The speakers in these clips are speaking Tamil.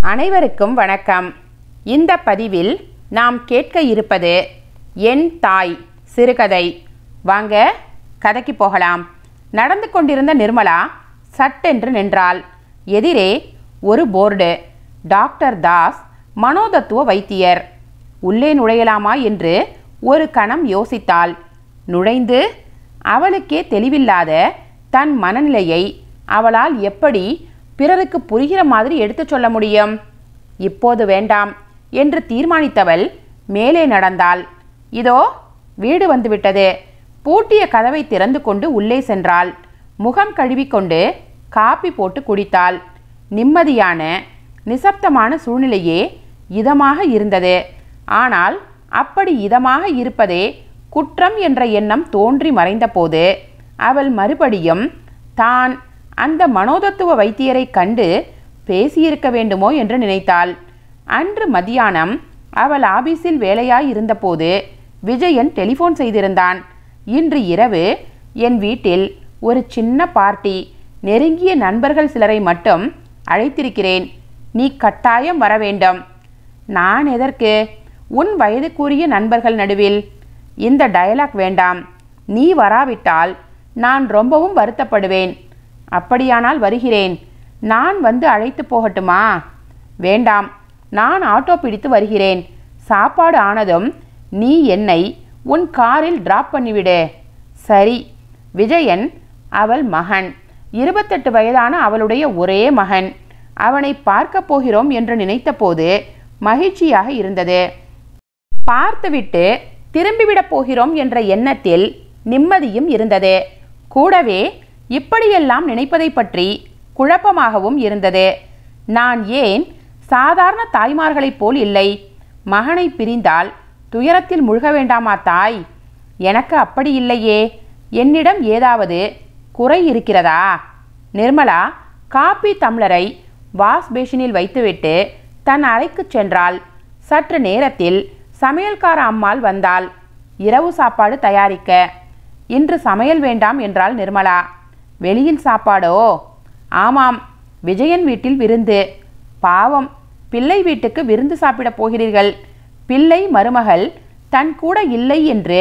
அனைவருக்கும் வணக்கம் இந்த பதிவில் நாம் கேட்க இருப்பது என் தாய் சிறுகதை வாங்க கதைக்கு போகலாம் நடந்து கொண்டிருந்த நிர்மலா சட்டென்று நின்றாள் எதிரே ஒரு போர்டு டாக்டர் தாஸ் மனோதத்துவ வைத்தியர் உள்ளே நுழையலாமா என்று ஒரு கணம் யோசித்தாள் நுழைந்து அவளுக்கே தெளிவில்லாத தன் மனநிலையை அவளால் எப்படி பிறருக்கு புரிகிற மாதிரி எடுத்துச் சொல்ல முடியும் இப்போது வேண்டாம் என்று தீர்மானித்தவள் மேலே நடந்தாள் இதோ வீடு வந்துவிட்டது பூட்டிய கதவை திறந்து கொண்டு உள்ளே சென்றாள் முகம் கழுவிக்கொண்டு காப்பி போட்டு குடித்தாள் நிம்மதியான நிசப்தமான சூழ்நிலையே இதமாக இருந்தது ஆனால் அப்படி இதமாக இருப்பதே குற்றம் என்ற எண்ணம் தோன்றி மறைந்தபோது அவள் மறுபடியும் தான் அந்த மனோதத்துவ வைத்தியரை கண்டு பேசியிருக்க வேண்டுமோ என்று நினைத்தாள் அன்று மதியானம் அவள் ஆபீஸில் வேலையாய் இருந்தபோது விஜயன் டெலிஃபோன் செய்திருந்தான் இன்று இரவு என் வீட்டில் ஒரு சின்ன பார்ட்டி நெருங்கிய நண்பர்கள் சிலரை மட்டும் அழைத்திருக்கிறேன் நீ கட்டாயம் வர வேண்டும் நான் எதற்கு உன் வயதுக்குரிய நண்பர்கள் நடுவில் இந்த டயலாக் வேண்டாம் நீ வராவிட்டால் நான் ரொம்பவும் வருத்தப்படுவேன் அப்படியானால் வருகிறேன் நான் வந்து அழைத்து போகட்டுமா வேண்டாம் நான் ஆட்டோ பிடித்து வருகிறேன் சாப்பாடு ஆனதும் நீ என்னை உன் காரில் டிராப் பண்ணிவிடு சரி விஜயன் அவள் மகன் இருபத்தெட்டு வயதான அவளுடைய ஒரே மகன் அவனை பார்க்கப் போகிறோம் என்று நினைத்தபோது மகிழ்ச்சியாக இருந்தது பார்த்துவிட்டு திரும்பிவிடப் போகிறோம் என்ற எண்ணத்தில் நிம்மதியும் இருந்தது கூடவே இப்படியெல்லாம் நினைப்பதை பற்றி குழப்பமாகவும் இருந்தது நான் ஏன் சாதாரண தாய்மார்களைப் போல் இல்லை மகனை பிரிந்தால் துயரத்தில் முழுக வேண்டாமா தாய் எனக்கு அப்படி இல்லையே என்னிடம் ஏதாவது குறை இருக்கிறதா நிர்மலா காப்பி தம்ளரை வாஷ் பேஷனில் வைத்துவிட்டு தன் அறைக்குச் சென்றாள் சற்று நேரத்தில் சமையல்கார அம்மாள் வந்தாள் இரவு சாப்பாடு தயாரிக்க இன்று சமையல் வேண்டாம் என்றாள் நிர்மலா வெளியில் சாப்பாடோ ஆமாம் விஜயன் வீட்டில் விருந்து பாவம் பிள்ளை வீட்டுக்கு விருந்து சாப்பிடப் போகிறீர்கள் பிள்ளை மருமகள் தன் கூட இல்லை என்று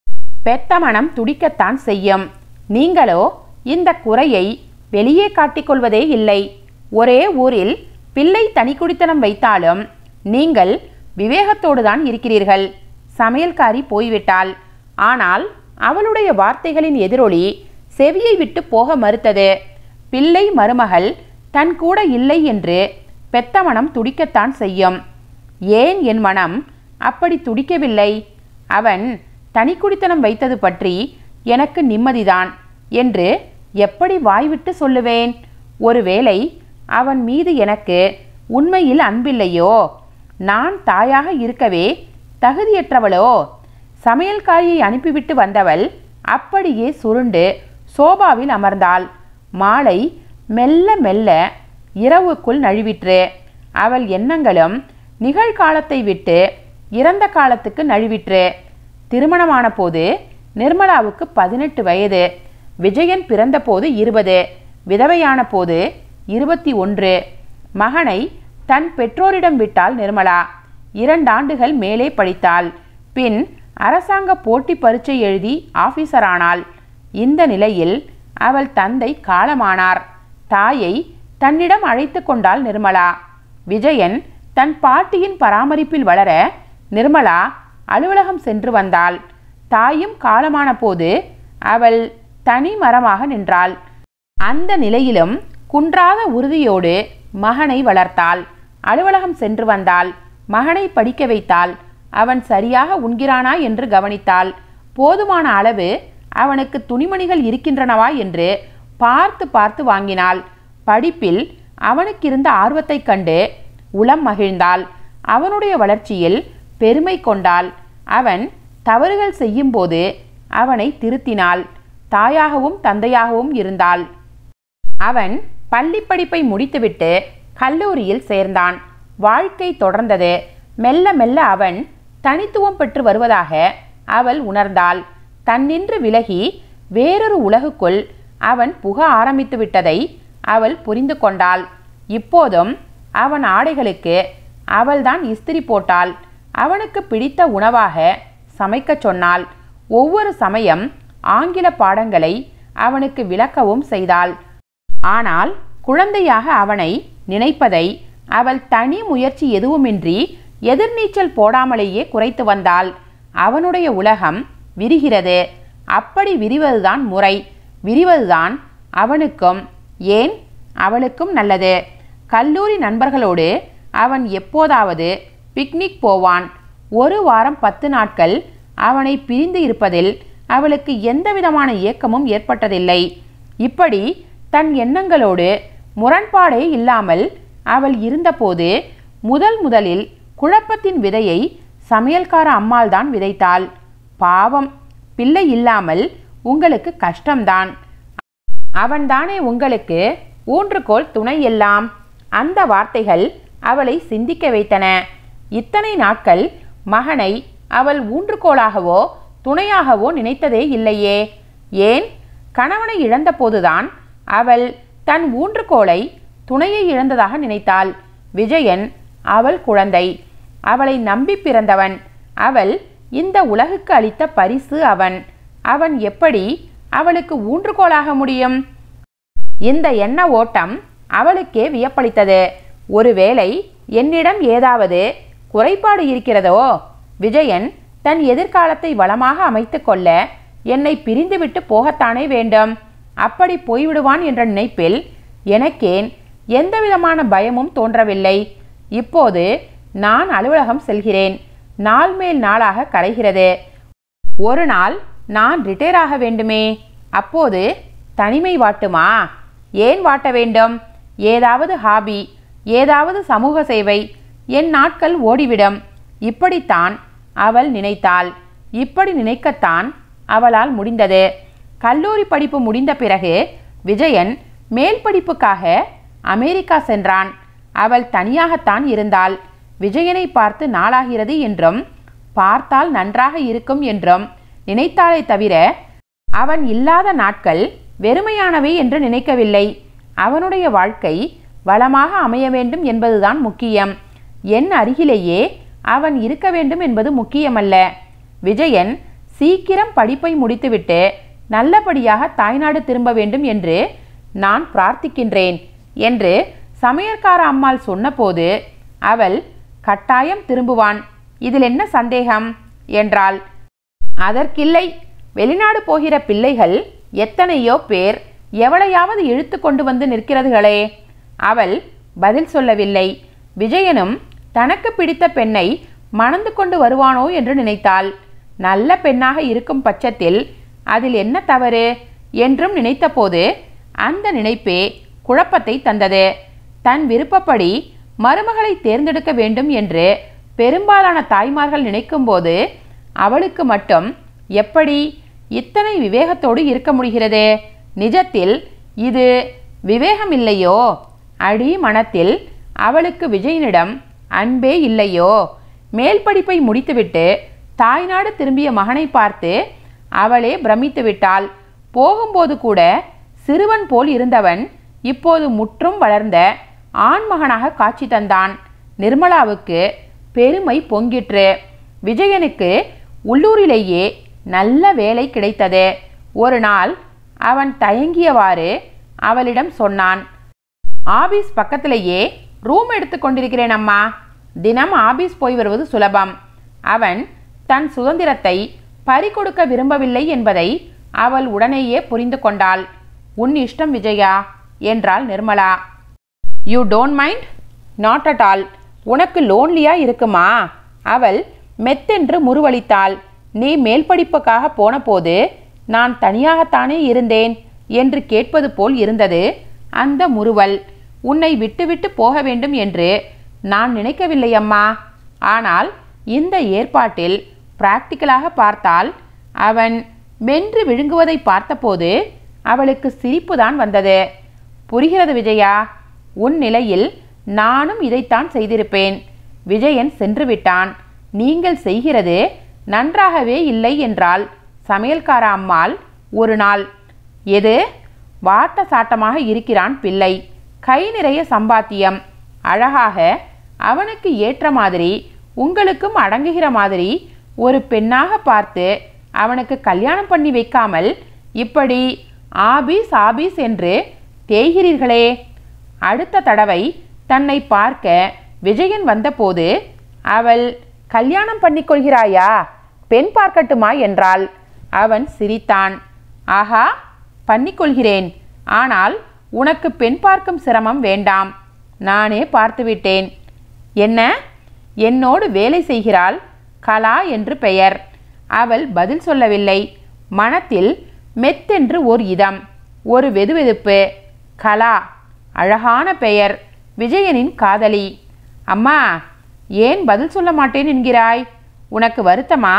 பெத்த மனம் துடிக்கத்தான் செய்யும் நீங்களோ இந்த குறையை வெளியே காட்டிக்கொள்வதே இல்லை ஒரே ஊரில் பிள்ளை தனி குடித்தனம் வைத்தாலும் நீங்கள் விவேகத்தோடு தான் இருக்கிறீர்கள் சமையல்காரி போய்விட்டாள் ஆனால் அவளுடைய வார்த்தைகளின் எதிரொலி செவியை விட்டு போக மறுத்தது பிள்ளை மருமகள் தன் கூட இல்லை என்று பெத்த மனம் துடிக்கத்தான் செய்யும் ஏன் என் மனம் அப்படி துடிக்கவில்லை அவன் தனி குடித்தனம் வைத்தது பற்றி எனக்கு நிம்மதிதான் என்று எப்படி வாய்விட்டு சொல்லுவேன் ஒருவேளை அவன் மீது எனக்கு உண்மையில் அன்பில்லையோ நான் தாயாக இருக்கவே தகுதியற்றவளோ சமையல்காரியை அனுப்பிவிட்டு வந்தவள் அப்படியே சுருண்டு சோபாவில் அமர்ந்தாள் மாலை மெல்ல மெல்ல இரவுக்குள் நழுவிற்று அவள் எண்ணங்களும் நிகழ்காலத்தை விட்டு இறந்த காலத்துக்கு நழுவிற்று திருமணமான போது நிர்மலாவுக்கு பதினெட்டு வயது விஜயன் பிறந்தபோது இருபது விதவையான போது இருபத்தி ஒன்று மகனை தன் பெற்றோரிடம் விட்டாள் நிர்மலா இரண்டாண்டுகள் மேலே படித்தாள் பின் அரசாங்க போட்டி பரீட்சை எழுதி ஆபீசரானாள் இந்த நிலையில் அவள் தந்தை காலமானார் தாயை தன்னிடம் அழைத்து கொண்டாள் நிர்மலா விஜயன் தன் பாட்டியின் பராமரிப்பில் வளர நிர்மலா அலுவலகம் சென்று வந்தாள் தாயும் காலமான போது அவள் தனி மரமாக நின்றாள் அந்த நிலையிலும் குன்றாத உறுதியோடு மகனை வளர்த்தாள் அலுவலகம் சென்று வந்தாள் மகனை படிக்க வைத்தாள் அவன் சரியாக உண்கிறானா என்று கவனித்தாள் போதுமான அளவு அவனுக்கு துணிமணிகள் இருக்கின்றனவா என்று பார்த்து பார்த்து வாங்கினாள் படிப்பில் அவனுக்கிருந்த ஆர்வத்தைக் கண்டு உளம் மகிழ்ந்தாள் அவனுடைய வளர்ச்சியில் பெருமை கொண்டாள் அவன் தவறுகள் செய்யும்போது அவனை திருத்தினாள் தாயாகவும் தந்தையாகவும் இருந்தாள் அவன் பள்ளி படிப்பை முடித்துவிட்டு கல்லூரியில் சேர்ந்தான் வாழ்க்கை தொடர்ந்தது மெல்ல மெல்ல அவன் தனித்துவம் பெற்று வருவதாக அவள் உணர்ந்தாள் தன்னின்று விலகி வேறொரு உலகுக்குள் அவன் புக ஆரம்பித்து விட்டதை அவள் புரிந்து கொண்டாள் இப்போதும் அவன் ஆடைகளுக்கு அவள்தான் இஸ்திரி போட்டாள் அவனுக்கு பிடித்த உணவாக சமைக்கச் சொன்னாள் ஒவ்வொரு சமயம் ஆங்கில பாடங்களை அவனுக்கு விளக்கவும் செய்தாள் ஆனால் குழந்தையாக அவனை நினைப்பதை அவள் தனி முயற்சி எதுவுமின்றி எதிர்நீச்சல் போடாமலேயே குறைத்து வந்தாள் அவனுடைய உலகம் விரிகிறது அப்படி விரிவதுதான் முறை விரிவதுதான் அவனுக்கும் ஏன் அவளுக்கும் நல்லது கல்லூரி நண்பர்களோடு அவன் எப்போதாவது பிக்னிக் போவான் ஒரு வாரம் பத்து நாட்கள் அவனை பிரிந்து இருப்பதில் அவளுக்கு எந்தவிதமான ஏக்கமும் ஏற்பட்டதில்லை இப்படி தன் எண்ணங்களோடு முரண்பாடே இல்லாமல் அவள் இருந்தபோது முதல் முதலில் குழப்பத்தின் விதையை சமையல்கார அம்மாள்தான் விதைத்தாள் பாவம் பிள்ளை இல்லாமல் உங்களுக்கு கஷ்டம்தான் அவன்தானே உங்களுக்கு ஊன்றுகோல் துணை எல்லாம் அந்த வார்த்தைகள் அவளை சிந்திக்க வைத்தன இத்தனை நாட்கள் மகனை அவள் ஊன்றுகோலாகவோ துணையாகவோ நினைத்ததே இல்லையே ஏன் கணவனை இழந்தபோதுதான் அவள் தன் ஊன்றுகோலை துணையை இழந்ததாக நினைத்தாள் விஜயன் அவள் குழந்தை அவளை நம்பி பிறந்தவன் அவள் இந்த உலகுக்கு அளித்த பரிசு அவன் அவன் எப்படி அவளுக்கு ஊன்றுகோலாக முடியும் இந்த எண்ண ஓட்டம் அவளுக்கே வியப்பளித்தது ஒருவேளை என்னிடம் ஏதாவது குறைபாடு இருக்கிறதோ விஜயன் தன் எதிர்காலத்தை வளமாக அமைத்துக் கொள்ள என்னை பிரிந்துவிட்டு போகத்தானே வேண்டும் அப்படி போய்விடுவான் என்ற நினைப்பில் எனக்கேன் எந்தவிதமான பயமும் தோன்றவில்லை இப்போது நான் அலுவலகம் செல்கிறேன் நாள் மேல் நாளாக கரைகிறது ஒரு நாள் நான் ரிட்டையர் ஆக வேண்டுமே அப்போது தனிமை வாட்டுமா ஏன் வாட்ட வேண்டும் ஏதாவது ஹாபி ஏதாவது சமூக சேவை என் நாட்கள் ஓடிவிடும் இப்படித்தான் அவள் நினைத்தாள் இப்படி நினைக்கத்தான் அவளால் முடிந்தது கல்லூரி படிப்பு முடிந்த பிறகு விஜயன் மேல் படிப்புக்காக அமெரிக்கா சென்றான் அவள் தனியாகத்தான் இருந்தாள் விஜயனை பார்த்து நாளாகிறது என்றும் பார்த்தால் நன்றாக இருக்கும் என்றும் நினைத்தாளே தவிர அவன் இல்லாத நாட்கள் வெறுமையானவை என்று நினைக்கவில்லை அவனுடைய வாழ்க்கை வளமாக அமைய வேண்டும் என்பதுதான் முக்கியம் என் அருகிலேயே அவன் இருக்க வேண்டும் என்பது முக்கியமல்ல விஜயன் சீக்கிரம் படிப்பை முடித்துவிட்டு நல்லபடியாக தாய்நாடு திரும்ப வேண்டும் என்று நான் பிரார்த்திக்கின்றேன் என்று சமையற்கார அம்மாள் சொன்னபோது அவள் கட்டாயம் திரும்புவான் இதில் என்ன சந்தேகம் என்றாள் அதற்கில்லை வெளிநாடு போகிற பிள்ளைகள் எத்தனையோ பேர் எவளையாவது இழுத்து கொண்டு வந்து நிற்கிறதுகளே அவள் பதில் சொல்லவில்லை விஜயனும் தனக்கு பிடித்த பெண்ணை மணந்து கொண்டு வருவானோ என்று நினைத்தாள் நல்ல பெண்ணாக இருக்கும் பட்சத்தில் அதில் என்ன தவறு என்றும் நினைத்தபோது அந்த நினைப்பே குழப்பத்தை தந்தது தன் விருப்பப்படி மருமகளை தேர்ந்தெடுக்க வேண்டும் என்று பெரும்பாலான தாய்மார்கள் நினைக்கும்போது அவளுக்கு மட்டும் எப்படி இத்தனை விவேகத்தோடு இருக்க முடிகிறது நிஜத்தில் இது விவேகம் இல்லையோ அடி மனத்தில் அவளுக்கு விஜயனிடம் அன்பே இல்லையோ மேல் படிப்பை முடித்துவிட்டு தாய்நாடு திரும்பிய மகனை பார்த்து அவளே பிரமித்து விட்டாள் போகும்போது கூட சிறுவன் போல் இருந்தவன் இப்போது முற்றும் வளர்ந்த ஆண்மகனாக காட்சி தந்தான் நிர்மலாவுக்கு பெருமை பொங்கிற்று விஜயனுக்கு உள்ளூரிலேயே நல்ல வேலை கிடைத்தது ஒரு நாள் அவன் தயங்கியவாறு அவளிடம் சொன்னான் ஆபீஸ் பக்கத்திலேயே ரூம் எடுத்து கொண்டிருக்கிறேன் அம்மா தினம் ஆபீஸ் போய் வருவது சுலபம் அவன் தன் சுதந்திரத்தை பறிகொடுக்க விரும்பவில்லை என்பதை அவள் உடனேயே புரிந்து கொண்டாள் உன் இஷ்டம் விஜயா என்றாள் Nirmala you don't mind not at all உனக்கு லோன்லியா இருக்குமா அவள் மெத்தென்று முறுவளித்தாள் நீ மேல் படிப்புக்காக போனபோது நான் தனியாகத்தானே இருந்தேன் என்று கேட்பது போல் இருந்தது அந்த முறுவல் உன்னை விட்டுவிட்டு போக வேண்டும் என்று நான் நினைக்கவில்லை அம்மா ஆனால் இந்த ஏற்பாட்டில் பிராக்டிக்கலாக பார்த்தால் அவன் மென்று விழுங்குவதை பார்த்தபோது அவளுக்கு சிரிப்புதான் வந்தது புரிகிறது விஜயா உன் நிலையில் நானும் இதைத்தான் செய்திருப்பேன் விஜயன் சென்று விட்டான் நீங்கள் செய்கிறது நன்றாகவே இல்லை என்றால் சமையல்கார அம்மாள் ஒரு நாள் எது வாட்ட சாட்டமாக இருக்கிறான் பிள்ளை கை நிறைய சம்பாத்தியம் அழகாக அவனுக்கு ஏற்ற மாதிரி உங்களுக்கும் அடங்குகிற மாதிரி ஒரு பெண்ணாக பார்த்து அவனுக்கு கல்யாணம் பண்ணி வைக்காமல் இப்படி ஆபீஸ் ஆபீஸ் என்று தேய்கிறீர்களே அடுத்த தடவை தன்னை பார்க்க விஜயன் வந்தபோது அவள் கல்யாணம் பண்ணிக்கொள்கிறாயா பெண் பார்க்கட்டுமா என்றாள் அவன் சிரித்தான் ஆஹா பண்ணிக்கொள்கிறேன் ஆனால் உனக்கு பெண் பார்க்கும் சிரமம் வேண்டாம் நானே பார்த்துவிட்டேன் என்ன என்னோடு வேலை செய்கிறாள் கலா என்று பெயர் அவள் பதில் சொல்லவில்லை மனத்தில் மெத்தென்று ஓர் இதம் ஒரு வெதுவெதுப்பு கலா அழகான பெயர் விஜயனின் காதலி அம்மா ஏன் பதில் சொல்ல மாட்டேன் என்கிறாய் உனக்கு வருத்தமா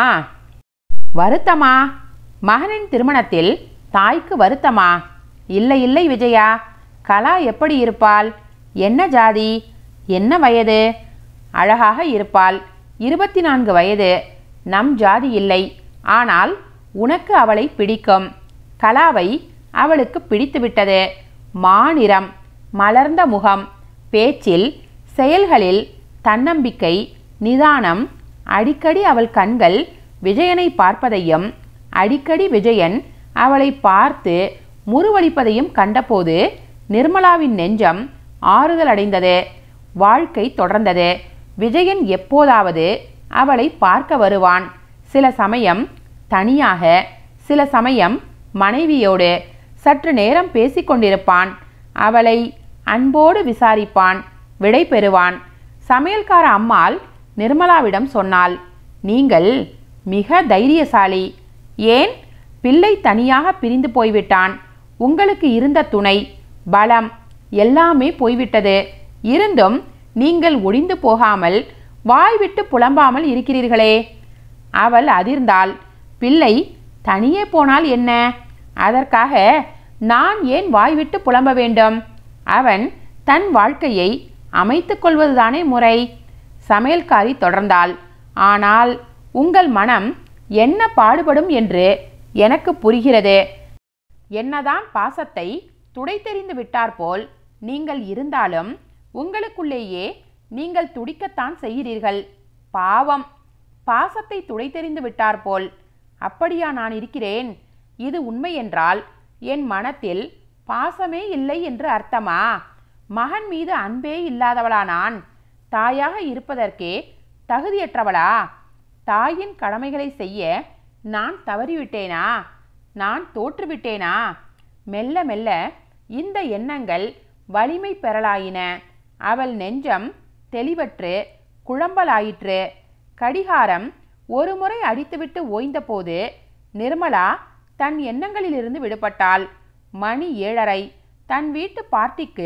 வருத்தமா மகனின் திருமணத்தில் தாய்க்கு வருத்தமா இல்லை இல்லை விஜயா கலா எப்படி இருப்பாள் என்ன ஜாதி என்ன வயது அழகாக இருப்பாள் இருபத்தி நான்கு வயது நம் ஜாதி இல்லை ஆனால் உனக்கு அவளை பிடிக்கும் கலாவை அவளுக்கு பிடித்துவிட்டது மாநிறம் மலர்ந்த முகம் பேச்சில் செயல்களில் தன்னம்பிக்கை நிதானம் அடிக்கடி அவள் கண்கள் விஜயனை பார்ப்பதையும் அடிக்கடி விஜயன் அவளை பார்த்து முறுவலிப்பதையும் கண்டபோது நிர்மலாவின் நெஞ்சம் ஆறுதல் அடைந்தது வாழ்க்கை தொடர்ந்தது விஜயன் எப்போதாவது அவளை பார்க்க வருவான் சில சமயம் தனியாக சில சமயம் மனைவியோடு சற்று நேரம் பேசிக்கொண்டிருப்பான் அவளை அன்போடு விசாரிப்பான் விடை பெறுவான் சமையல்கார அம்மாள் நிர்மலாவிடம் சொன்னாள் நீங்கள் மிக தைரியசாலி ஏன் பிள்ளை தனியாக பிரிந்து போய்விட்டான் உங்களுக்கு இருந்த துணை பலம் எல்லாமே போய்விட்டது இருந்தும் நீங்கள் ஒடிந்து போகாமல் வாய்விட்டு புலம்பாமல் இருக்கிறீர்களே அவள் அதிர்ந்தாள் பிள்ளை தனியே போனால் என்ன அதற்காக நான் ஏன் வாய்விட்டு புலம்ப வேண்டும் அவன் தன் வாழ்க்கையை அமைத்துக் கொள்வதுதானே முறை சமையல்காரி தொடர்ந்தாள் ஆனால் உங்கள் மனம் என்ன பாடுபடும் என்று எனக்கு புரிகிறது என்னதான் பாசத்தை துடைத்தெறிந்து விட்டாற்போல் நீங்கள் இருந்தாலும் உங்களுக்குள்ளேயே நீங்கள் துடிக்கத்தான் செய்கிறீர்கள் பாவம் பாசத்தை துடைத்தெறிந்து விட்டாற்போல் அப்படியா நான் இருக்கிறேன் இது உண்மையென்றால் என் மனத்தில் பாசமே இல்லை என்று அர்த்தமா மகன் மீது அன்பே இல்லாதவளா நான் தாயாக இருப்பதற்கே தகுதியற்றவளா தாயின் கடமைகளை செய்ய நான் தவறிவிட்டேனா நான் தோற்றுவிட்டேனா மெல்ல மெல்ல இந்த எண்ணங்கள் வலிமை பெறலாயின அவள் நெஞ்சம் தெளிவற்று குழம்பலாயிற்று கடிகாரம் ஒருமுறை அடித்துவிட்டு ஓய்ந்தபோது நிர்மலா தன் எண்ணங்களிலிருந்து விடுபட்டாள் மணி ஏழரை தன் வீட்டு பார்ட்டிக்கு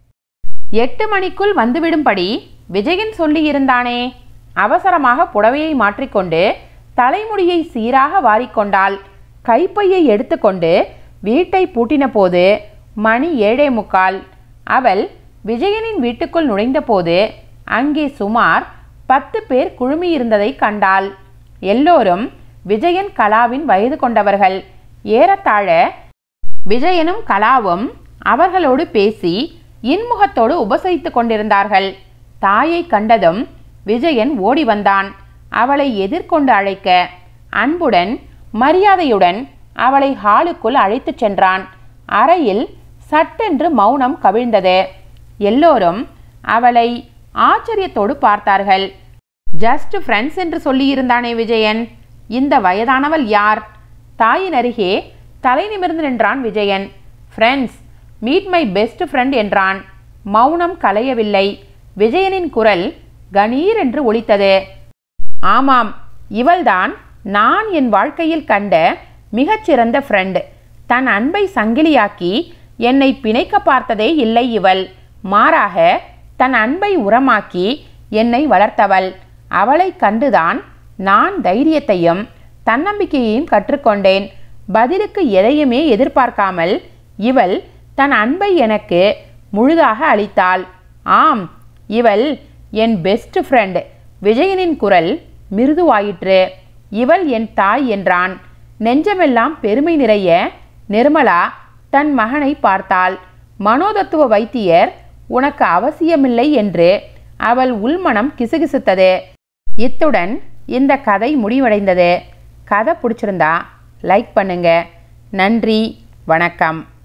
எட்டு மணிக்குள் வந்துவிடும்படி விஜயன் சொல்லியிருந்தானே அவசரமாக புடவையை மாற்றிக்கொண்டு தலைமுடியை சீராக வாரிக்கொண்டாள் கைப்பையை எடுத்துக்கொண்டு வீட்டை பூட்டின போது மணி ஏழே முக்கால் அவள் விஜயனின் வீட்டுக்குள் நுழைந்தபோது அங்கே சுமார் பத்து பேர் குழுமியிருந்ததை கண்டாள் எல்லோரும் விஜயன் கலாவின் வயது கொண்டவர்கள் ஏறத்தாழ விஜயனும் கலாவும் அவர்களோடு பேசி இன்முகத்தோடு உபசரித்துக் கொண்டிருந்தார்கள் தாயை கண்டதும் விஜயன் ஓடி வந்தான் அவளை எதிர்கொண்டு அழைக்க அன்புடன் மரியாதையுடன் அவளை ஹாலுக்குள் அழைத்துச் சென்றான் அறையில் சட்டென்று மௌனம் கவிழ்ந்தது எல்லோரும் அவளை ஆச்சரியத்தோடு பார்த்தார்கள் ஜஸ்ட் ஃப்ரெண்ட்ஸ் என்று சொல்லியிருந்தானே விஜயன் இந்த வயதானவள் யார் தாயின் அருகே தலை நிமிர்ந்து நின்றான் Vijayan friends meet my best friend என்றான் மௌனம் கலையவில்லை விஜயனின் குரல் கணீர் என்று ஒலித்தது ஆமாம் இவள்தான் நான் என் வாழ்க்கையில் கண்ட மிகச்சிறந்த ஃப்ரெண்ட் தன் அன்பை சங்கிலியாக்கி என்னை பிணைக்க பார்த்ததே இல்லை இவள் மாறாக தன் அன்பை உரமாக்கி என்னை வளர்த்தவள் அவளை கண்டுதான் நான் தைரியத்தையும் தன்னம்பிக்கையையும் கற்றுக்கொண்டேன் பதிலுக்கு எதையுமே எதிர்பார்க்காமல் இவள் தன் அன்பை எனக்கு முழுதாக அளித்தாள் ஆம் இவள் என் பெஸ்ட் ஃப்ரெண்ட் விஜயனின் குரல் மிருதுவாயிற்று இவள் என் தாய் என்றான் நெஞ்சமெல்லாம் பெருமை நிறைய நிர்மலா தன் மகனை பார்த்தாள் மனோதத்துவ வைத்தியர் உனக்கு அவசியமில்லை என்று அவள் உள்மனம் கிசுகிசுத்தது இத்துடன் இந்த கதை முடிவடைந்தது கதை பிடிச்சிருந்தா லைக் பண்ணுங்க நன்றி வணக்கம்